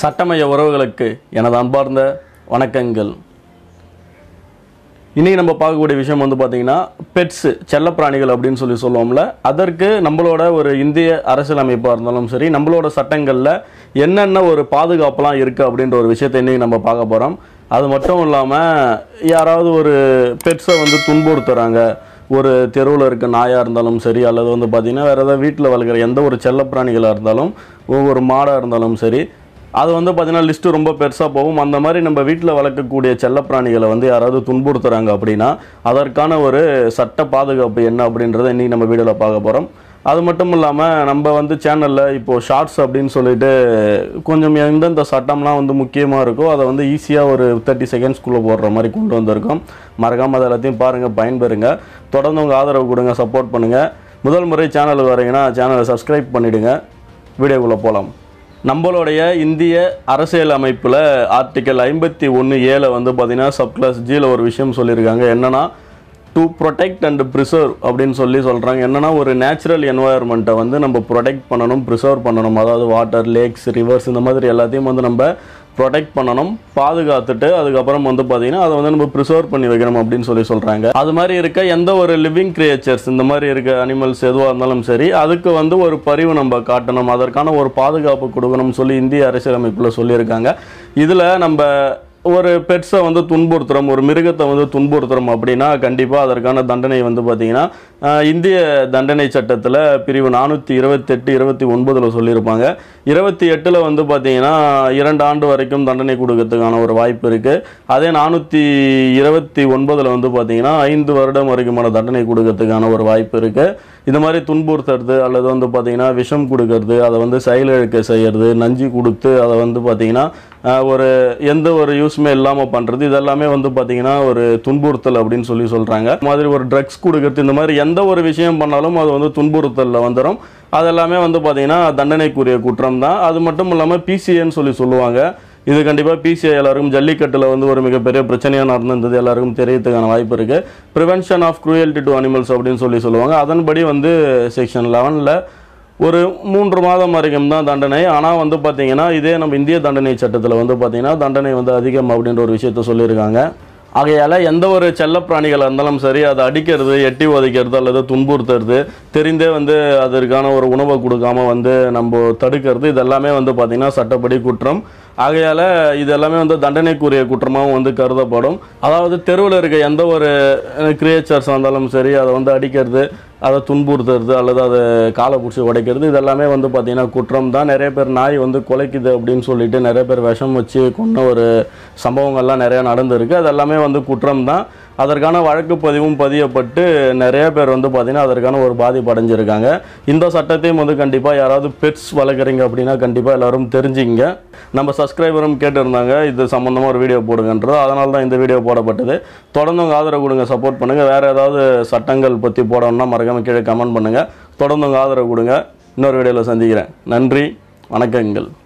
சட்டமய உறவுகளுக்கு எனது அன்பார்ந்த வணக்கங்கள் இன்றைக்கி நம்ம பார்க்கக்கூடிய விஷயம் வந்து பார்த்திங்கன்னா பெட்ஸு செல்லப்பிராணிகள் அப்படின்னு சொல்லி சொல்லுவோம்ல அதற்கு நம்மளோட ஒரு இந்திய அரசியலமைப்பாக இருந்தாலும் சரி நம்மளோட சட்டங்களில் என்னென்ன ஒரு பாதுகாப்புலாம் இருக்குது அப்படின்ற ஒரு விஷயத்தை இன்றைக்கி நம்ம பார்க்க போகிறோம் அது மட்டும் இல்லாமல் யாராவது ஒரு பெட்ஸை வந்து துன்புறுத்துறாங்க ஒரு தெருவில் இருக்க நாயாக இருந்தாலும் சரி அல்லது வந்து பார்த்திங்கன்னா வேறு ஏதாவது வீட்டில் வளர்க்குற எந்த ஒரு செல்லப்பிராணிகளாக இருந்தாலும் ஒவ்வொரு மாடாக இருந்தாலும் சரி அது வந்து பார்த்தீங்கன்னா லிஸ்ட்டு ரொம்ப பெருசாக போகும் அந்த மாதிரி நம்ம வீட்டில் வளர்க்கக்கூடிய செல்லப்பிராணிகளை வந்து யாராவது துன்புறுத்துறாங்க அப்படின்னா அதற்கான ஒரு சட்ட பாதுகாப்பு என்ன அப்படின்றத இன்றைக்கி நம்ம வீடியோவில் பார்க்க போகிறோம் அது மட்டும் இல்லாமல் நம்ம வந்து சேனலில் இப்போது ஷார்ட்ஸ் அப்படின்னு சொல்லிட்டு கொஞ்சம் எந்தெந்த சட்டம்லாம் வந்து முக்கியமாக இருக்கோ அதை வந்து ஈஸியாக ஒரு தேர்ட்டி செகண்ட்ஸ்குள்ளே போடுற மாதிரி கொண்டு வந்திருக்கோம் மறக்காமல் அதை எல்லாத்தையும் பாருங்கள் பயன்பெறுங்க தொடர்ந்து உங்கள் ஆதரவு கொடுங்க சப்போர்ட் பண்ணுங்கள் முதல் முறை சேனலுக்கு வரீங்கன்னா சேனலை சப்ஸ்கிரைப் பண்ணிவிடுங்க வீடியோக்குள்ளே போகலாம் நம்மளுடைய இந்திய அரசியல் அமைப்பில் ஆர்டிக்கல் ஐம்பத்தி ஒன்று ஏழை வந்து பார்த்தீங்கன்னா சப்கிளாஸ் ஜியில் ஒரு விஷயம் சொல்லியிருக்காங்க என்னன்னா டு ப்ரொடெக்ட் அண்ட் ப்ரிசர்வ் அப்படின்னு சொல்லி சொல்கிறாங்க என்னன்னா ஒரு நேச்சுரல் என்வாயர்மெண்ட்டை வந்து நம்ம ப்ரொடெக்ட் பண்ணணும் ப்ரிசர்வ் பண்ணணும் அதாவது வாட்டர் லேக்ஸ் ரிவர்ஸ் இந்த மாதிரி எல்லாத்தையும் வந்து நம்ம ப்ரொடெக்ட் பண்ணணும் பாதுகாத்துட்டு அதுக்கப்புறம் வந்து பார்த்தீங்கன்னா அதை வந்து நம்ம ப்ரிசர்வ் பண்ணி வைக்கணும் அப்படின்னு சொல்லி சொல்கிறாங்க அது மாதிரி இருக்க எந்த ஒரு லிவிங் கிரியேச்சர்ஸ் இந்த மாதிரி இருக்க அனிமல்ஸ் எதுவாக இருந்தாலும் சரி அதுக்கு வந்து ஒரு பரிவு நம்ம காட்டணும் அதற்கான ஒரு பாதுகாப்பு கொடுக்கணும்னு சொல்லி இந்திய அரசியலமைப்பில் சொல்லியிருக்காங்க இதில் நம்ம ஒரு பெட்ஸை வந்து துன்புறுத்துறோம் ஒரு மிருகத்தை வந்து துன்புறுத்துறோம் அப்படின்னா கண்டிப்பாக அதற்கான தண்டனை வந்து பார்த்திங்கன்னா ஆஹ், இந்திய தண்டனை சட்டத்தில் பிரிவு நானூற்றி இருபத்தெட்டு இருபத்தி ஒன்பதில் சொல்லியிருப்பாங்க இருபத்தி எட்டில் வந்து பார்த்திங்கன்னா இரண்டு ஆண்டு வரைக்கும் தண்டனை கொடுக்கறதுக்கான ஒரு வாய்ப்பு இருக்குது அதே நானூற்றி இருபத்தி ஒன்பதில் வந்து பார்த்திங்கன்னா ஐந்து வருடம் வரைக்குமான தண்டனை கொடுக்கறதுக்கான ஒரு வாய்ப்பு இருக்குது இந்த மாதிரி துன்புறுத்துறது அல்லது வந்து பார்த்திங்கன்னா விஷம் கொடுக்கறது அதை வந்து செயலிழக்க செய்யறது நஞ்சு கொடுத்து அதை வந்து பார்த்திங்கன்னா ஆஹ், ஒரு எந்த ஒரு யூஸுமே இல்லாமல் பண்ணுறது இதெல்லாமே வந்து பார்த்திங்கன்னா ஒரு துன்புறுத்தல் அப்படின்னு சொல்லி சொல்கிறாங்க மாதிரி ஒரு ட்ரக்ஸ் கொடுக்கறது இந்த மாதிரி எந்த ஒரு விஷயம் பண்ணாலும் அது வந்து துன்புறுத்தலில் வந்துடும் அதெல்லாமே வந்து பார்த்திங்கன்னா தண்டனைக்குரிய குற்றம் தான் அது மட்டும் இல்லாமல் பிசிஏன்னு சொல்லி சொல்லுவாங்க இது கண்டிப்பாக பிசிஐ எல்லாருக்கும் ஜல்லிக்கட்டில் வந்து ஒரு மிகப்பெரிய பிரச்சனையாக நடந்திருந்தது எல்லாருக்கும் தெரியறதுக்கான வாய்ப்பு இருக்குது prevention of cruelty to animals அப்படின்னு சொல்லி சொல்லுவாங்க அதன்படி வந்து செக்ஷன் லெவனில் ஒரு மூன்று மாதம் வரைக்கும் தான் தண்டனை ஆனால் வந்து பார்த்தீங்கன்னா இதே நம்ம இந்திய தண்டனை சட்டத்தில் வந்து பார்த்தீங்கன்னா தண்டனை வந்து அதிகம் அப்படின்ற ஒரு விஷயத்த சொல்லியிருக்காங்க ஆகையால் எந்த ஒரு செல்லப்பிராணிகளாக இருந்தாலும் சரி அதை அடிக்கிறது எட்டி உதைக்கிறது அல்லது துன்புறுத்துறது தெரிந்தே வந்து அதற்கான ஒரு உணவை கொடுக்காம வந்து நம்ம தடுக்கிறது இதெல்லாமே வந்து பார்த்திங்கன்னா சட்டப்படி குற்றம் ஆகையால் இது எல்லாமே வந்து தண்டனைக்குரிய குற்றமாகவும் வந்து கருதப்படும் அதாவது தெருவில் இருக்க எந்த ஒரு கிரியேச்சர்ஸாக இருந்தாலும் சரி அதை வந்து அடிக்கிறது அதை துன்புறுத்துறது அல்லது அதை காலை பிடிச்சி உடைக்கிறது இதெல்லாமே வந்து பார்த்திங்கன்னா குற்றம் தான் நிறைய பேர் நாய் வந்து குலைக்குது அப்படின்னு சொல்லிட்டு நிறைய பேர் விஷம் வச்சு கொன்ன ஒரு சம்பவங்கள்லாம் நிறையா நடந்திருக்கு அது எல்லாமே வந்து குற்றம் தான் அதற்கான வழக்கு பதிவும் பதியப்பட்டு நிறைய பேர் வந்து பார்த்திங்கன்னா அதற்கான ஒரு பாதிப்பு அடைஞ்சிருக்காங்க இந்த சட்டத்தையும் வந்து கண்டிப்பாக யாராவது பெட்ஸ் வளர்க்குறீங்க அப்படின்னா கண்டிப்பாக எல்லாரும் தெரிஞ்சுங்க நம்ம சப்ஸ்கிரைபரும் கேட்டிருந்தாங்க இது சம்மந்தமாக ஒரு வீடியோ போடுங்கன்றது அதனால தான் இந்த வீடியோ போடப்பட்டது தொடர்ந்து உங்கள் ஆதரவு கொடுங்க சப்போர்ட் பண்ணுங்கள் வேறு ஏதாவது சட்டங்கள் பற்றி போடணும்னா மறக்காம கீழே கமெண்ட் பண்ணுங்கள் தொடர்ந்து உங்கள் ஆதரவு கொடுங்க இன்னொரு வீடியோவில் சந்திக்கிறேன் நன்றி வணக்கங்கள்